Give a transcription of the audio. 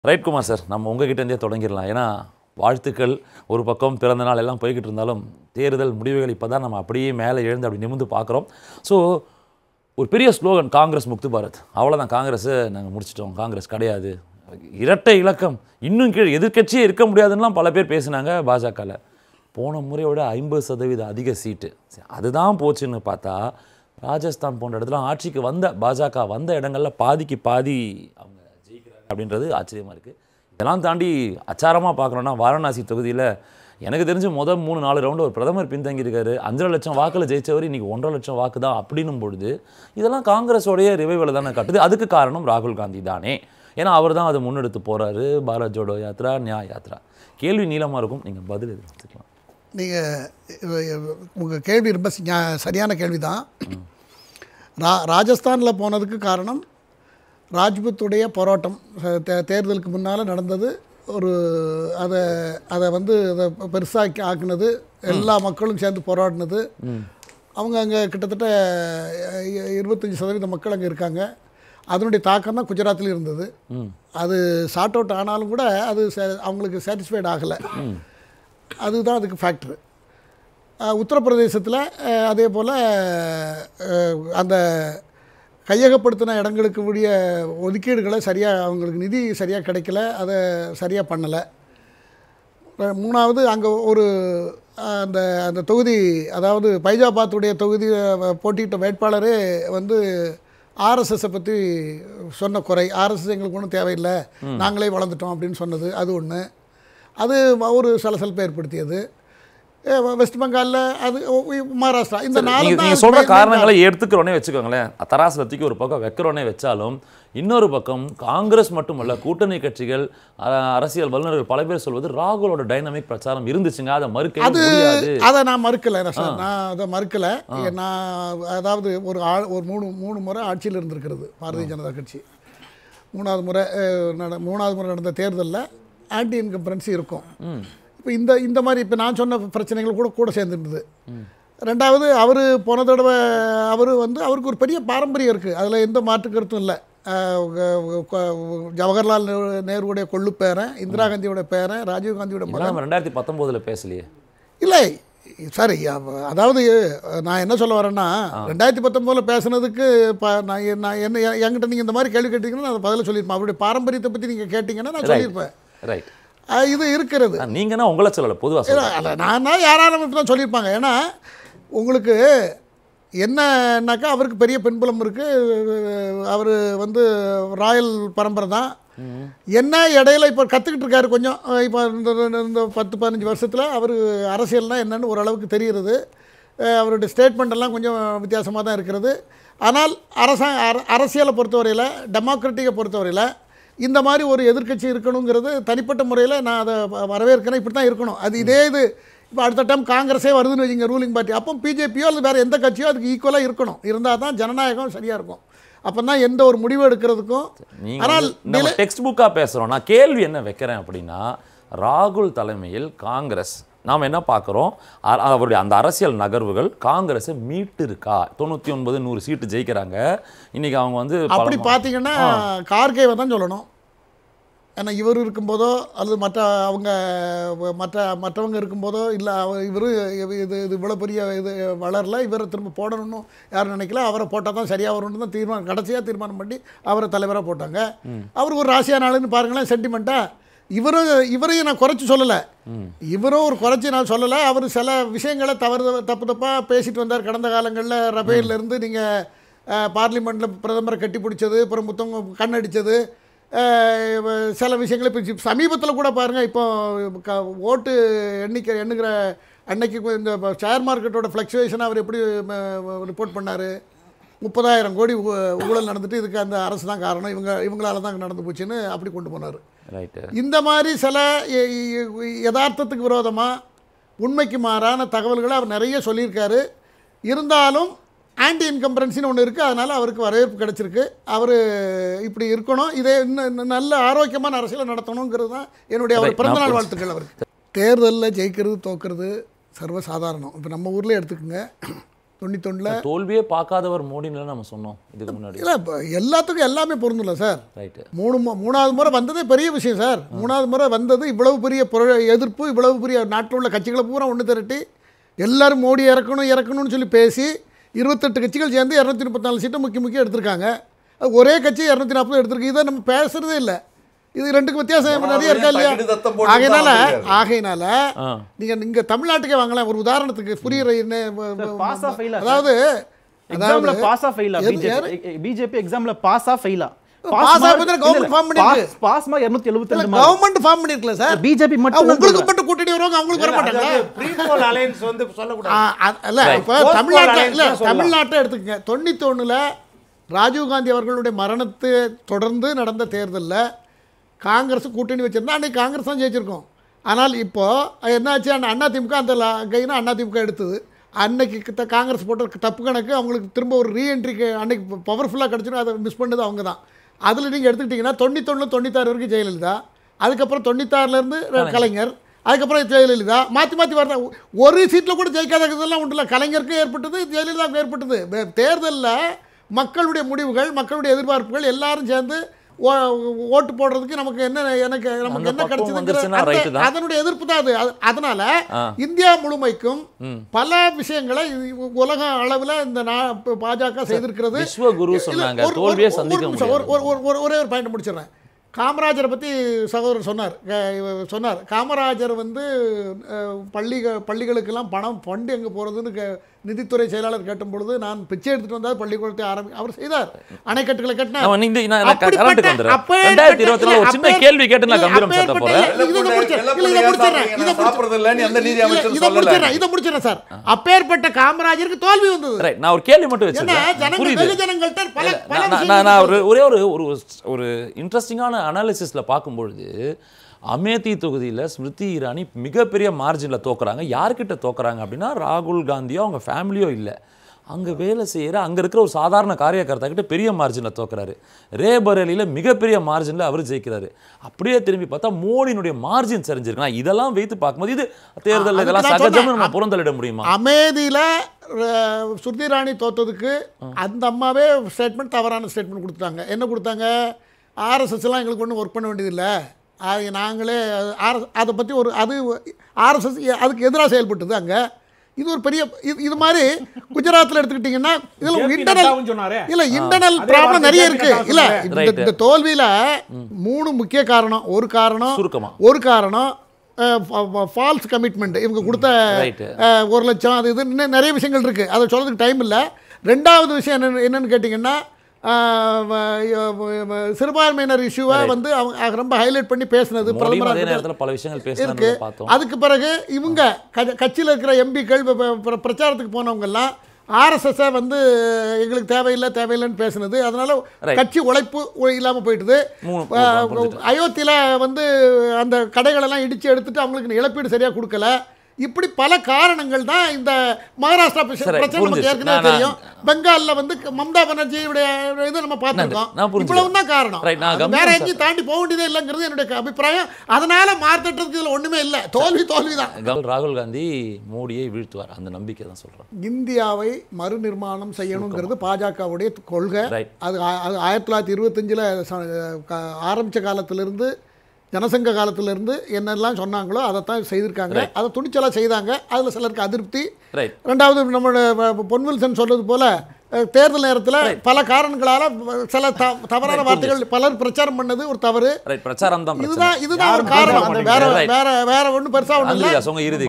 Right Kumar sir நம்ம உங்ககிட்ட இருந்தே தொடங்கிடலாம் ஏன்னா வாழ்த்துக்கள் ஒரு பக்கம் பிறந்த நாள் எல்லாம் போய்கிட்டு இருந்தாலும் தேர்தல் முடிவுகள் இப்போ தான் நம்ம அப்படியே மேலே எழுந்து அப்படி நிமிர்ந்து பார்க்குறோம் ஸோ ஒரு பெரிய ஸ்லோகன் காங்கிரஸ் முக்து பாரத் அவ்வளோதான் காங்கிரஸை நாங்கள் முடிச்சிட்டோம் காங்கிரஸ் கிடையாது இரட்டை இலக்கம் இன்னும் கீழே எதிர்க்கட்சியே இருக்க முடியாதுன்னுலாம் பல பேர் பேசினாங்க பாஜகவில் போன முறையோட ஐம்பது சதவீத அதிக சீட்டு சரி, அதுதான் போச்சுன்னு பார்த்தா ராஜஸ்தான் போன்ற இடத்துல ஆட்சிக்கு வந்த பாஜக வந்த இடங்கள்ல பாதிக்கு பாதி அவங்க ஜெயிக்கிறாங்க அப்படின்றது ஆச்சரியமாக இருக்குது இதெல்லாம் தாண்டி அச்சாரமாக பார்க்குறோன்னா வாரணாசி தொகுதியில் எனக்கு தெரிஞ்சு முதல் மூணு நாலு ரவுண்டு ஒரு பிரதமர் பின்தங்கியிருக்காரு அஞ்சரை லட்சம் வாக்கில் ஜெயிச்சவர் இன்னைக்கு ஒன்றரை லட்சம் வாக்கு தான் அப்படின்னும் பொழுது இதெல்லாம் காங்கிரஸோடைய ரிவைவலை தானே காட்டுது அதுக்கு காரணம் ராகுல் காந்தி தானே ஏன்னா அவர் தான் அதை முன்னெடுத்து போகிறாரு பாரத் ஜோடோ யாத்ரா நியா யாத்ரா கேள்வி நீளமாக இருக்கும் நீங்கள் பதில் எதிர்த்துக்கலாம் நீங்கள் உங்கள் கேள்வி ரொம்ப சி- ஞா- சரியான கேள்வி தான் ரா ராஜஸ்தானில் போனதுக்கு காரணம் ராஜ்புத்துடைய போராட்டம் அஹ், தே- தேர்தலுக்கு முன்னால் நடந்தது ஒரு அதை அதை வந்து அதை பெருசாக்கி ஆக்குனது எல்லா மக்களும் சேர்ந்து போராடினது அவங்க அங்கே கிட்டத்தட்ட அஹ், இ- இருபத்தஞ்சி சதவீத மக்கள் அங்கே இருக்காங்க அதனுடைய தாக்கம் தான் குஜராத்தில் இருந்தது அது சார்ட் அவுட் ஆனாலும் கூட அது ச- அவங்களுக்கு சாட்டிஸ்ஃபைட் ஆகலை அதுதான் அதுக்கு ஃபேக்ட்ரு உத்தரப்பிரதேசத்தில் அதே போல் அந்த கையகப்படுத்தின இடங்களுக்கு உரிய ஒதுக்கீடுகளை சரியாக அவங்களுக்கு நிதி சரியாக கிடைக்கல அதை சரியாக பண்ணலை மூணாவது அங்கே ஒரு அஹ், அந்த அந்த தொகுதி அதாவது பைஜாபாத்துடைய தொகுதி அஹ், போட்டியிட்ட வேட்பாளரே வந்து ஆர்எஸ்எஸை பற்றி சொன்ன குறை ஆர்எஸ்எஸ் எங்களுக்கு ஒன்றும் தேவையில்லை நாங்களே வளர்ந்துட்டோம் அப்படின்னு சொன்னது அது ஒன்று அது ஒரு சலசலப்பை ஏற்படுத்தியது அஹ், வெஸ்ட் பெங்காலில் அது ஒ- மகாராஷ்டிரா இந்த நாலு நீங்க தான் நீங்க சொல்ற main- main காரணங்களை எடுத்துக்கிறோன்னே வச்சுக்கோங்களேன் தராசுல தூக்கி ஒரு பக்கம் வைக்கிறோன்னே வச்சாலும் இன்னொரு பக்கம் காங்கிரஸ் மட்டுமல்ல கூட்டணி கட்சிகள் அ- அரசியல் வல்லுநர்கள் பல பேர் சொல்வது ராகுலோட டைனமிக் பிரச்சாரம் இருந்துச்சுங்க அதை மறுக்கவே அது முடியாது அதை நான் மறுக்கலை சார் நான் அதை மறுக்கலை நான் அதாவது ஒரு ஆ ஒரு மூணு மூணு முறை ஆட்சியில் இருந்திருக்கிறது பாரதிய ஜனதா கட்சி மூணாவது முறை அஹ், நட மூணாவது முறை நடந்த தேர்தலில் ஆன்டி இன்கம்பரன்சி இருக்கும் இப்போ இந்த இந்த மாதிரி இப்போ நான் சொன்ன பிரச்சனைகள் கூட கூட சேர்ந்துருந்தது ரெண்டாவது அவர் போன தடவை அவர் வந்து அவருக்கு ஒரு பெரிய பாரம்பரியம் இருக்குது அதில் எந்த மாற்று கருத்தும் இல்லை ஜவஹர்லால் நேரு- நேருவுடைய கொள்ளு பேரன் இந்திரா காந்தியோட பேரன் ராஜீவ் காந்தியோட மகன் இதெல்லாம் நம்ம ரெண்டாயிரத்தி பத்தொன்பதுல பேசலையே இல்லை சாரி அவ- அதாவது நான் என்ன சொல்ல வரேன்னா ரெண்டாயிரத்தி பத்தொம்போதில் பேசுனதுக்கு இப்போ நான் எ- நான் என்ன எ- என்கிட்ட நீங்கள் இந்த மாதிரி கேள்வி கேட்டீங்கன்னா நான் பதில் சொல்லியிருப்பேன் அவருடைய பாரம்பரியத்தை பற்றி நீங்கள் கேட்டிங்கன்னா நான் சொல்லியிருப்பேன் ரைட் அஹ் இது இருக்கிறது நீங்கன்னா உங்களை சொல்லல பொதுவா இல்ல, சொல்றேன் அல்ல, நான் தான் யாராலும் இப்படி தான் சொல்லியிருப்பாங்க ஏன்னா உங்களுக்கு என்னன்னாக்கா அவருக்கு பெரிய பின்புலம் இருக்குது அவர் வந்து ராயல் பரம்பரை தான் என்ன இடையில இப்போ கற்றுக்கிட்டு இருக்காரு கொஞ்சம் இப்போ இந்த இந்த பத்து பதினஞ்சு வருஷத்தில் அவர் அரசியல்னா என்னன்னு ஓரளவுக்கு தெரிகிறது அஹ் அவருடைய ஸ்டேட்மெண்ட் எல்லாம் கொஞ்சம் வித்தியாசமாக தான் இருக்கிறது ஆனால் அரசா அர- அரசியலை பொறுத்தவரையில் டெமோக்ராட்டிக்கை பொறுத்தவரையில் இந்த மாதிரி ஒரு எதிர்க்கட்சி இருக்கணுங்கிறது தனிப்பட்ட முறையில் நான் அதை வ- வரவேற்கிறேன் இப்படி தான் இருக்கணும் அது இதே இது இப்போ அடுத்த டைம் காங்கிரஸே வருதுன்னு வச்சுங்க ரூலிங் பார்ட்டி அப்போ பிஜேபியோ அல்லது வேறு எந்த கட்சியோ அதுக்கு ஈக்குவலாக இருக்கணும் இருந்தால் தான் ஜனநாயகம் சரியாக இருக்கும் அப்போ தான் எந்த ஒரு முடிவு எடுக்கிறதுக்கும் நீங்க ஆனால் வந்து நம்ம டெக்ஸ்ட் புக்கா பேசுறோம் நான் கேள்வி என்ன வைக்கிறேன் அப்படின்னா ராகுல் தலைமையில் காங்கிரஸ் நாம் என்ன பார்க்குறோம் அவருடைய அந்த அரசியல் நகர்வுகள் காங்கிரஸை மீட்டு இருக்கா தொண்ணூற்றி ஒன்பது நூறு சீட்டு ஜெயிக்கிறாங்க இன்னைக்கு அவங்க வந்து பல அப்படி மா- பார்த்தீங்கன்னா கார்கேவை தான் சொல்லணும் ஏன்னா இவர் இருக்கும்போதோ அல்லது மற்ற அவங்க மற்ற மற்றவங்க இருக்கும்போதோ இல்லை அவர் இவர் இது இது இவ்வளோ பெரிய இது வளரல இவரை திரும்ப போடணும்னு யாரும் நினைக்கல அவரை போட்டால் தான் சரியாக வரும்னு தான் தீர்மானம் கடைசியாக தீர்மானம் பண்ணி அவரை தலைவராக போட்டாங்க அவர் ஒரு ராசியான ஆளுன்னு பாருங்களேன் சென்டிமெண்ட்டாக இவரும் இவரையும் நான் குறைச்சி சொல்லலை இவரும் ஒரு குறைச்சி நான் சொல்லலை அவர் சில விஷயங்களை தவறு தப்பு தப்பாக பேசிட்டு வந்தார் கடந்த காலங்களில் ரபேல்ல இருந்து நீங்கள் பார்லிமெண்ட்டில் பிரதமரை கட்டி பிடிச்சது அப்புறம் புத்தகம் கண்ணடிச்சது அஹ், வ- சில விஷயங்களை இப்போ சமீபத்தில் கூட பாருங்கள் இப்போ க ஓட்டு எண்ணிக்கை எண்ணுகிற அன்னைக்கு கொ- இந்த ஷேர் மார்க்கெட்டோட ஃப்ளக்சுவேஷன் அவர் எப்படி ரிப்போர்ட் பண்ணார் முப்பதாயிரம் கோடி ஊ- ஊழல் நடந்துட்டு இதுக்கு அந்த அரசு தான் காரணம் இவங்க இவங்களால தான் நடந்து போச்சுன்னு அப்படி கொண்டு போனார் ரைட்டு இந்த மாதிரி சில எ- எ- யதார்த்தத்துக்கு விரோதமாக உண்மைக்கு மாறான தகவல்களை அவர் நிறைய சொல்லியிருக்காரு இருந்தாலும் ஆன்டி இன்கம்பரன்சின்னு ஒன்று இருக்குது அதனால் அவருக்கு வரவேற்பு கிடச்சிருக்கு அவர் இப்படி இருக்கணும் இதே இன்னும் இன்னும் நல்ல ஆரோக்கியமான அரசியலை நடத்தணுங்கிறது தான் என்னுடைய அவர் Right, பிறந்தநாள் நான் வாழ்த்துக்கள் அவருக்கு தேர்தலில் ஜெயிக்கிறது தோக்கிறது சர்வசாதாரணம் இப்போ நம்ம ஊர்லேயே எடுத்துக்கோங்க தொண்ணூத்தொன்னில் தோல்வியே பார்க்காதவர் மோடின்னு நம்ம சொன்னோம் இதுக்கு முன்னாடி இல்லை இப்போ எல்லாத்துக்கும் எல்லாமே பொருந்தும்ல சார் ரைட்டு மூணு மு- மூணாவது முறை வந்ததே பெரிய விஷயம் சார் மூணாவது முறை வந்தது இவ்வளவு பெரிய புர- எதிர்ப்பு இவ்வளவு பெரிய நாட்டில் உள்ள கட்சிகளை பூரா ஒன்று திரட்டி எல்லாரும் மோடி இறக்கணும் இறக்கணும்னு சொல்லி பேசி இருபத்தெட்டு கட்சிகள் சேர்ந்து இரநூத்தி முப்பத்தாலு சீட்டை முக்கிய முக்கியம் எடுத்திருக்காங்க அது ஒரே கட்சி இரநூத்தி நாற்பது எடுத்திருக்கு இதை நம்ம பேசுறதே இல்லை இது ரெண்டுக்கு வித்தியாசம் நிறைய இருக்கா இல்லையா தக்கிட்டு தத்தம் போட்டு ஆகையினால தான் வந்திருக்காரு. ஆகையினால ஆ நீங்க இங்க தமிழ்நாட்டுக்கே வாங்கலாம் ஒரு உதாரணத்துக்கு புரியுற என்ன pass ஆ fail ஆ, sir? அதாவது எக்ஸாம்ல பாஸா ஃபெயிலா எது- யாரு? பிஜேபி பிஜேபி எக்ஸாம்ல பாஸா ஃபெயிலா Pass ஆ பத்தின government form பண்ணிருக்கு. பாஸ் மா 272 மார்க் கவர்மெண்ட் ஃபார்ம் பண்ணிருக்கல சார் பிஜேபி ஆ, மட்டும் உங்களுக்கு மட்டும் கூட்டணி வருவாங்க அவங்களுக்கு வர மாட்டாங்களா ப்ரீபோல் அலையன்ஸ் வந்து சொல்லக்கூடாது ஆ, அ- இல்ல இப்போ Post தமிழ்நாட்டை alliance இல்ல தான் சொல்லலாம். தமிழ்நாட்டை எடுத்துக்கங்க தொண்ணூத்தொன்னுல ராஜீவ்காந்தி அவர்களுடைய மரணத்தை தொடர்ந்து நடந்த தேர்தலில் காங்கிரஸ் கூட்டணி வச்சிருந்தா அன்னைக்கு காங்கிரஸ் தான் ஜெயிச்சிருக்கோம் ஆனால் இப்போ என்னாச்சு அண்ணா அதிமுக அந்த கைனா அதிமுக எடுத்தது அன்னைக்கு க- காங்கிரஸ் போட்ட தப்பு கணக்கு அவங்களுக்கு திரும்ப ஒரு ரீஎன்ட்ரிக்கு அன்னைக்கு பவர்ஃபுல்லாக கிடச்சிடும் அதை மிஸ் பண்ணது அவங்க தான் அதில் நீங்கள் எடுத்துக்கிட்டிங்கன்னா தொண்ணூத்தொன்று தொண்ணூத்தாறு வரைக்கும் ஜெயலலிதா அதுக்கப்புறம் தொண்ணூத்தாறுலேருந்து கலைஞர் அதுக்கப்புறம் ஜெயலலிதா மாற்றி மாற்றி வர்ற ஒரு சீட்டில் கூட ஜெயிக்காததெல்லாம் உண்டுல கலைஞருக்கும் ஏற்பட்டது ஜெயலலிதாவுக்கும் ஏற்பட்டது தேர்தலில் மக்களுடைய முடிவுகள் மக்களுடைய எதிர்பார்ப்புகள் எல்லாரும் சேர்ந்து ஓ- ஓட்டு போடுறதுக்கு நமக்கு என்ன எனக்கு நமக்கு அந்த என்ன பக்குவம் வந்துருச்சுன்னா right கிடைச்சதுங்கிற தான். அதனுடைய எதிர்ப்பு தான் அது அது- அதனால ஆ. இந்தியா முழுமைக்கும் பல விஷயங்களை இது உலக அளவில் இந்த நா- ப- பாஜக செய்திருக்கிறது விஸ்வகுரு இல்ல, சொன்னாங்க, ஒரு- தோல்வியை ஒரு- சந்திக்க ஒரு நிமிஷம், ஒரு- முடியாது. ஒரு- ஒரு- ஒரே ஒரு பாயிண்ட் முடிச்சிடுறேன் காமராஜரை பற்றி சகோதரர் சொன்னார் க- இவர் சொன்னார் காமராஜர் வந்து அஹ், பள்ளிக பள்ளிகளுக்கெல்லாம் பணம் ஃபண்டு எங்கே போகிறதுன்னு க நிதித்துறை செயலாளர் கேட்டும் பொழுது நான் பிச்சை எடுத்துட்டு வந்தால் பள்ளிக்கூடத்தை ஆரம்பி அவர் செய்தார் அணைக்கட்டுகளை கட்டினார் நம்ம இந்த- நான் நான் அப்படிப்பட்ட- கரண்ட்டுக்கு வந்துடுறேன். அப்பேற்பட்ட- 2024 ஒரு சின்ன அப்பேற்பட்ட- கேள்வி கேட்டு நான் இல்ல, கம்பீரம் சாத்த அப்பேற்பட்ட- போறேன். இல்ல, இதை முடிச்சிடுறேன். வெள்ளை இல்ல, இதை புள்ளையா முடிச்சிடுறேன். சாப்பிடுறீங்க, இதை நான் சாப்பிடுறது இல்லைன்னு எந்த நீதி இல்ல, அமைச்சரும் இதை சொல்லல. முடிச்சிடுறேன். இதை முடிச்சிடுறேன் சார் அப்பேற்பட்ட காமராஜருக்கு தோல்வி வந்தது ரைட் நான் ஒரு கேள்வி மட்டும் ஏன்னா வச்சிருக்கேன் ஜனங்கள் புரியுது வெகுஜனங்கள்ட்ட பல இல்ல, பல நான் நான் விஷயங்கள் நான் இருக்கு. ஒரு ஒரே ஒரு ஒரு ஒரு இன்ட்ரெஸ்டிங்கான அனாலிசிஸில் பார்க்கும்பொழுது அமேதி தொகுதியில் ஸ்மிருதி இரானி மிகப்பெரிய மார்ஜினில் தோக்குறாங்க யார்கிட்ட தோக்குறாங்க அப்படின்னா ராகுல் காந்தியோ அவங்க ஃபேமிலியோ இல்லை அங்கே வேலை செய்கிற அங்கே இருக்கிற ஒரு சாதாரண காரியகர்த்தா கிட்ட பெரிய மார்ஜினில் தோக்குறாரு ரேபரேலியில் மிகப்பெரிய மார்ஜினில் அவர் ஜெயிக்கிறாரு அப்படியே திரும்பி பார்த்தா மோடியினுடைய மார்ஜின் சரிஞ்சிருக்கு நான் இதெல்லாம் வைத்து பார்க்கும்போது இது தேர்தல் அதுக்கு இதெல்லாம் நான் சகஜம்னு சொன்னேன். நம்ம புறந்தள்ளிட முடியுமா அமேதியில் சுருதி ராணி தோத்ததுக்கு அந்த அம்மாவே ஸ்டேட்மெண்ட் தவறான ஸ்டேட்மெண்ட் கொடுத்தாங்க என்ன கொடுத்தாங்க ஆர்எஸ்எஸ்லாம் எங்களுக்கு ஒன்றும் ஒர்க் பண்ண வேண்டியதில்லை அது நாங்களே ஆர்எஸ் அதை பற்றி ஒரு அது ஆர்எஸ்எஸ் அதுக்கு எதிராக செயல்பட்டது அங்கே இது ஒரு பெரிய இது இது மாதிரி குஜராத்தில் எடுத்துக்கிட்டிங்கன்னா இதில் JP இன்டர்னல் நட்டாவும் சொன்னாரே. இல்லை இன்டர்னல் அதே ப்ராப்ளம் வார்த்தை நிறைய JP இருக்கு நட்டா இல்லை சொன்னாரே. இந்த Right. இந்த தோல்வியில் மூணு முக்கிய காரணம் ஒரு காரணம் சுருக்கமா. ஒரு காரணம் ஃபால்ஸ் கமிட்மெண்ட் இவங்க கொடுத்த Right. அஹ், ஒரு லட்சம் அது இது இன்னும் நிறைய விஷயங்கள் இருக்குது அதை சொல்கிறதுக்கு டைம் இல்லை ரெண்டாவது விஷயம் என்ன என்னன்னு கேட்டிங்கன்னா அஹ், வ- வ- வ- சிறுபான்மையினர் இஷ்யூவை வந்து அவங்க ரொம்ப ஹைலைட் பண்ணி பேசுனது மோடியும் பிரதமர் அதே இருக்கட்டும். நேரத்தில் பல விஷயங்கள் இருக்கு பேசுனாங்க பார்த்தோம் அதுக்கு பிறகு இவங்க க- கட்சியில் இருக்கிற எம்பிக்கள் பிரச்சாரத்துக்கு போனவங்கெல்லாம் ஆர்எஸ்எஸ்ஸை வந்து எங்களுக்கு தேவையில்லை தேவையில்லைன்னு பேசுனது அதனால Right. கட்சி உழைப்பு இல்லாமல் போயிட்டுது மூணு அஹ், புரிஞ்சுது. அயோத்தியில் வந்து அந்த கடைகளெல்லாம் இடித்து எடுத்துட்டு அவங்களுக்கு இழப்பீடு சரியாக கொடுக்கல இப்படி பல காரணங்கள் தான் இந்த மகாராஷ்டிரா பிரச்சனை சரி, பிரச்சனை நமக்கு புரிஞ்சுது. ஏற்கனவே நான் தெரியும் பெங்கால்ல வந்து மம்தா பானர்ஜியுடைய இதை நம்ம பார்த்துருக்கோம் நான் புரிஞ்சுக்கிறேன். இவ்வளவு தான் காரணம் Right, நான் அது கம்பீரம் வேற சார். எங்கேயும் தாண்டி போக வேண்டியதே இல்லைங்கிறது என்னுடைய அபிப்பிராயம் அதனால மாற்றத்துக்கு இதில் ஒண்ணுமே இல்லை தோல்வி தோல்வி தான் கமல் ராகுல் காந்தி மோடியை வீழ்த்துவார் அந்த நம்பிக்கை தான் சொல்றேன் இந்தியாவை மறுநிர்மாணம் செய்யணுங்கிறது பாஜகவுடைய கொள்கை Right. அது ஆ- அது ஆயிரத்தி தொள்ளாயிரத்தி இருபத்தஞ்சில் ஆரம்பித்த காலத்திலிருந்து ஜனசங்க காலத்திலிருந்து என்னெல்லாம் சொன்னாங்களோ அதை தான் செய்திருக்காங்க அதை துணிச்சலாக செய்தாங்க அதில் சிலருக்கு அதிருப்தி ரைட் ரெண்டாவது நம்மளோட வ- பொன்வில்சன் சொல்றது போல அஹ், தேர்தல் நேரத்தில் பல காரணங்களால சில த- தவறான வார்த்தைகள் பலர் பிரச்சாரம் பண்ணது ஒரு தவறு ரைட் பிரச்சாரம் தான் பிரச்சனை இதுதான் இதுதான் ஒரு யாரும் காரணம் பேச வேற மாட்டேங்கிறாங்க. வேற வேற ஒன்றும் பெருசா ஒன்றும் இல்லை அந்திரிதாஸ் உங்க இறுதி